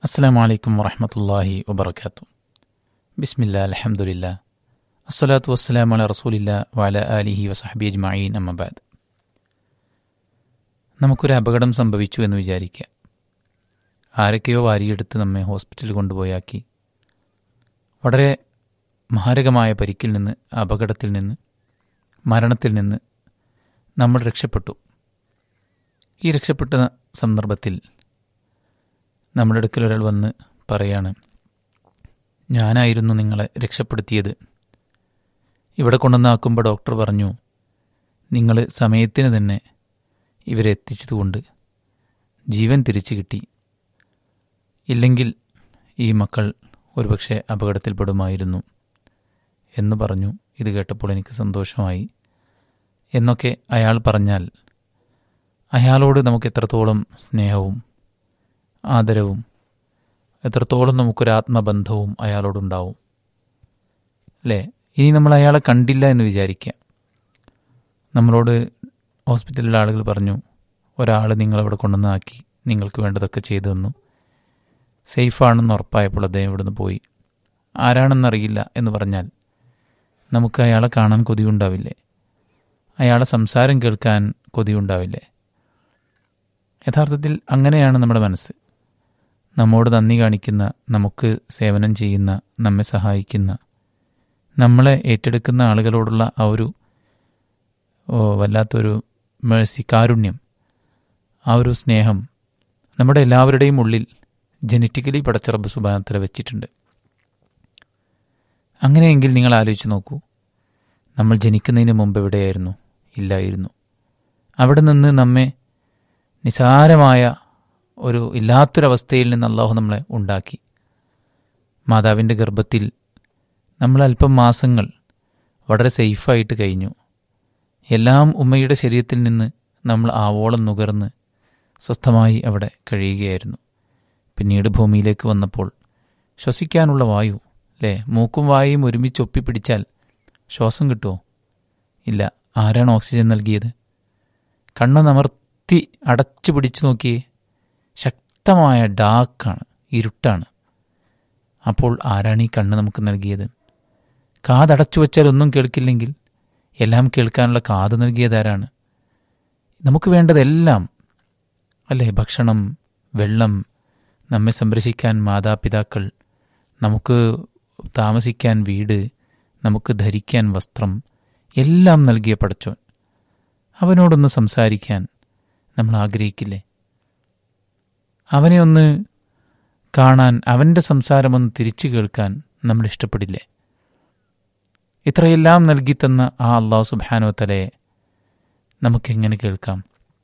അസ്സാം വലൈക്കും വറഹമത്തല്ലാഹി വബർക്കാത്തു ബിസ്മില്ല അലഹമുല്ല അസ്സലാത്തു വസ്സലാം അല റസൂലില്ല വല അലിഹി വസഹബി അജ്മീൻ അമ്മബാദ് നമുക്കൊരു അപകടം സംഭവിച്ചു എന്ന് വിചാരിക്കുക ആരൊക്കെയോ വാരിയെടുത്ത് നമ്മെ ഹോസ്പിറ്റലിൽ കൊണ്ടുപോയാക്കി വളരെ മാരകമായ പരിക്കിൽ നിന്ന് അപകടത്തിൽ നിന്ന് മരണത്തിൽ നിന്ന് നമ്മൾ രക്ഷപ്പെട്ടു ഈ രക്ഷപ്പെട്ട സന്ദർഭത്തിൽ നമ്മുടെ അടുക്കൽ ഒരാൾ വന്ന് പറയാണ് ഞാനായിരുന്നു നിങ്ങളെ രക്ഷപ്പെടുത്തിയത് ഇവിടെ കൊണ്ടുവന്നാക്കുമ്പോൾ ഡോക്ടർ പറഞ്ഞു നിങ്ങൾ സമയത്തിന് തന്നെ ഇവരെ എത്തിച്ചതുകൊണ്ട് ജീവൻ തിരിച്ചു കിട്ടി ഇല്ലെങ്കിൽ ഈ മക്കൾ ഒരുപക്ഷെ അപകടത്തിൽപ്പെടുമായിരുന്നു എന്ന് പറഞ്ഞു ഇത് കേട്ടപ്പോൾ എനിക്ക് സന്തോഷമായി എന്നൊക്കെ അയാൾ പറഞ്ഞാൽ അയാളോട് നമുക്ക് എത്രത്തോളം സ്നേഹവും ആദരവും എത്രത്തോളം നമുക്കൊരു ആത്മബന്ധവും അയാളോടുണ്ടാവും അല്ലേ ഇനി നമ്മൾ അയാളെ കണ്ടില്ല എന്ന് വിചാരിക്കുക നമ്മളോട് ഹോസ്പിറ്റലിലെ ആളുകൾ പറഞ്ഞു ഒരാൾ നിങ്ങളവിടെ കൊണ്ടുവന്നാക്കി നിങ്ങൾക്ക് വേണ്ടതൊക്കെ ചെയ്തു തന്നു സേഫാണെന്ന് ഉറപ്പായപ്പോൾ അദ്ദേഹം ഇവിടുന്ന് പോയി ആരാണെന്നറിയില്ല എന്ന് പറഞ്ഞാൽ നമുക്ക് അയാളെ കാണാൻ കൊതിയുണ്ടാവില്ലേ അയാളെ സംസാരം കേൾക്കാൻ കൊതിയുണ്ടാവില്ലേ യഥാർത്ഥത്തിൽ അങ്ങനെയാണ് നമ്മുടെ മനസ്സ് നമ്മോട് നന്ദി കാണിക്കുന്ന നമുക്ക് സേവനം ചെയ്യുന്ന നമ്മെ സഹായിക്കുന്ന നമ്മളെ ഏറ്റെടുക്കുന്ന ആളുകളോടുള്ള ആ ഒരു വല്ലാത്തൊരു മേഴ്സി കാരുണ്യം ആ ഒരു സ്നേഹം നമ്മുടെ എല്ലാവരുടെയും ഉള്ളിൽ ജനറ്റിക്കലി പടച്ചറബ് സുബാനത്തല വെച്ചിട്ടുണ്ട് അങ്ങനെയെങ്കിൽ നിങ്ങൾ ആലോചിച്ച് നോക്കൂ നമ്മൾ ജനിക്കുന്നതിന് മുമ്പ് എവിടെയായിരുന്നു ഇല്ലായിരുന്നു അവിടെ നിന്ന് നമ്മെ നിസാരമായ ഒരു ഇല്ലാത്തൊരവസ്ഥയിൽ നിന്ന് അള്ളാഹു നമ്മളെ ഉണ്ടാക്കി മാതാവിൻ്റെ ഗർഭത്തിൽ നമ്മൾ അല്പം മാസങ്ങൾ വളരെ സേഫായിട്ട് കഴിഞ്ഞു എല്ലാം ഉമ്മയുടെ ശരീരത്തിൽ നിന്ന് നമ്മൾ ആവോളം നുകർന്ന് സ്വസ്ഥമായി അവിടെ കഴിയുകയായിരുന്നു പിന്നീട് ഭൂമിയിലേക്ക് വന്നപ്പോൾ ശ്വസിക്കാനുള്ള വായു അല്ലേ മൂക്കും വായും ഒരുമിച്ച് ഒപ്പിപ്പിടിച്ചാൽ ശ്വാസം കിട്ടുമോ ഇല്ല ആരാണ് ഓക്സിജൻ നൽകിയത് കണ്ണ് നമർത്തി അടച്ചു പിടിച്ചു നോക്കിയേ ശക്തമായ ഡാക്കാണ് ഇരുട്ടാണ് അപ്പോൾ ആരാണ് ഈ കണ്ണ് നമുക്ക് നൽകിയത് കാതടച്ചു വച്ചാൽ ഒന്നും കേൾക്കില്ലെങ്കിൽ എല്ലാം കേൾക്കാനുള്ള കാത് നൽകിയതാരാണ് നമുക്ക് വേണ്ടതെല്ലാം അല്ലേ ഭക്ഷണം വെള്ളം നമ്മെ സംരക്ഷിക്കാൻ മാതാപിതാക്കൾ നമുക്ക് താമസിക്കാൻ വീട് നമുക്ക് ധരിക്കാൻ വസ്ത്രം എല്ലാം നൽകിയ പടച്ചോൻ അവനോടൊന്ന് സംസാരിക്കാൻ നമ്മൾ ആഗ്രഹിക്കില്ലേ അവനെ ഒന്ന് കാണാൻ അവൻ്റെ സംസാരമൊന്ന് തിരിച്ചു കേൾക്കാൻ നമ്മൾ ഇഷ്ടപ്പെടില്ലേ ഇത്രയെല്ലാം നൽകി തന്ന ആ അള്ളാഹു സുബാനുവത്തലയെ നമുക്കെങ്ങനെ കേൾക്കാം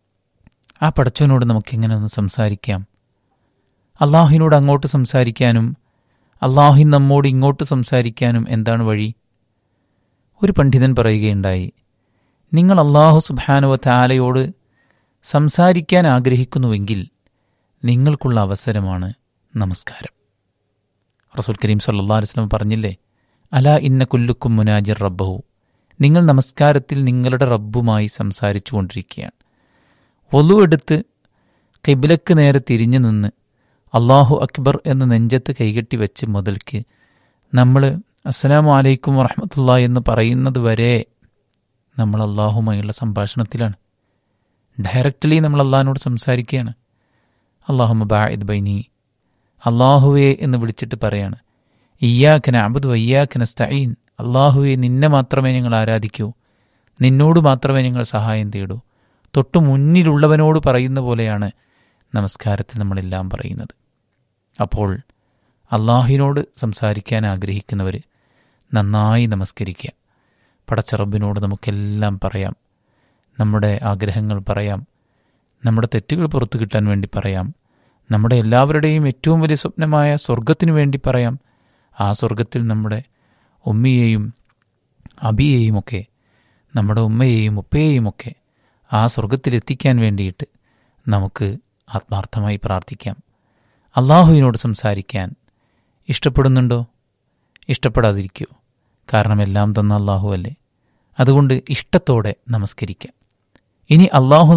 ആ പടച്ചവനോട് നമുക്കെങ്ങനെ ഒന്ന് സംസാരിക്കാം അള്ളാഹുവിനോട് അങ്ങോട്ട് സംസാരിക്കാനും അള്ളാഹു നമ്മോട് ഇങ്ങോട്ട് സംസാരിക്കാനും എന്താണ് വഴി ഒരു പണ്ഡിതൻ പറയുകയുണ്ടായി നിങ്ങൾ അള്ളാഹു സുബാനുവ താലയോട് സംസാരിക്കാൻ ആഗ്രഹിക്കുന്നുവെങ്കിൽ നിങ്ങൾക്കുള്ള അവസരമാണ് നമസ്കാരം റസൂൽ കരീം സല്ലാ അലിസ്ലം പറഞ്ഞില്ലേ അല ഇന്ന കുല്ലുക്കും മുനാജിർ റബ്ബഹു നിങ്ങൾ നമസ്കാരത്തിൽ നിങ്ങളുടെ റബ്ബുമായി സംസാരിച്ചു കൊണ്ടിരിക്കുകയാണ് ഒലു എടുത്ത് കിബിലക്ക് നേരെ തിരിഞ്ഞു നിന്ന് അള്ളാഹു അക്ബർ എന്ന് നെഞ്ചത്ത് കൈകെട്ടി വെച്ച് മുതൽക്ക് നമ്മൾ അസ്സലാമു അലൈക്കും വറഹമത്തുള്ള എന്ന് പറയുന്നത് വരെ നമ്മൾ അള്ളാഹുമായുള്ള സംഭാഷണത്തിലാണ് ഡയറക്റ്റ്ലി നമ്മൾ അള്ളാഹിനോട് സംസാരിക്കുകയാണ് അള്ളാഹു ബായിദ് ബൈനി അള്ളാഹുവെ എന്ന് വിളിച്ചിട്ട് പറയാണ് ഇയ്യാഖന അബുദ് വയ്യാഖന സ്തഈൻ അള്ളാഹുവെ നിന്നെ മാത്രമേ ഞങ്ങൾ ആരാധിക്കൂ നിന്നോട് മാത്രമേ ഞങ്ങൾ സഹായം തേടൂ തൊട്ടു മുന്നിലുള്ളവനോട് പറയുന്ന പോലെയാണ് നമസ്കാരത്തിൽ നമ്മളെല്ലാം പറയുന്നത് അപ്പോൾ അള്ളാഹുവിനോട് സംസാരിക്കാൻ ആഗ്രഹിക്കുന്നവർ നന്നായി നമസ്കരിക്കുക പടച്ചറബിനോട് നമുക്കെല്ലാം പറയാം നമ്മുടെ ആഗ്രഹങ്ങൾ പറയാം നമ്മുടെ തെറ്റുകൾ പുറത്തു കിട്ടാൻ വേണ്ടി പറയാം നമ്മുടെ എല്ലാവരുടെയും ഏറ്റവും വലിയ സ്വപ്നമായ സ്വർഗത്തിനു വേണ്ടി പറയാം ആ സ്വർഗത്തിൽ നമ്മുടെ ഉമ്മയെയും അബിയെയും ഒക്കെ നമ്മുടെ ഉമ്മയെയും ഉപ്പയെയും ഒക്കെ ആ സ്വർഗത്തിലെത്തിക്കാൻ വേണ്ടിയിട്ട് നമുക്ക് ആത്മാർത്ഥമായി പ്രാർത്ഥിക്കാം അള്ളാഹുവിനോട് സംസാരിക്കാൻ ഇഷ്ടപ്പെടുന്നുണ്ടോ ഇഷ്ടപ്പെടാതിരിക്കുമോ കാരണം എല്ലാം തന്ന അള്ളാഹു അല്ലേ അതുകൊണ്ട് ഇഷ്ടത്തോടെ നമസ്കരിക്കാം ഇനി അള്ളാഹു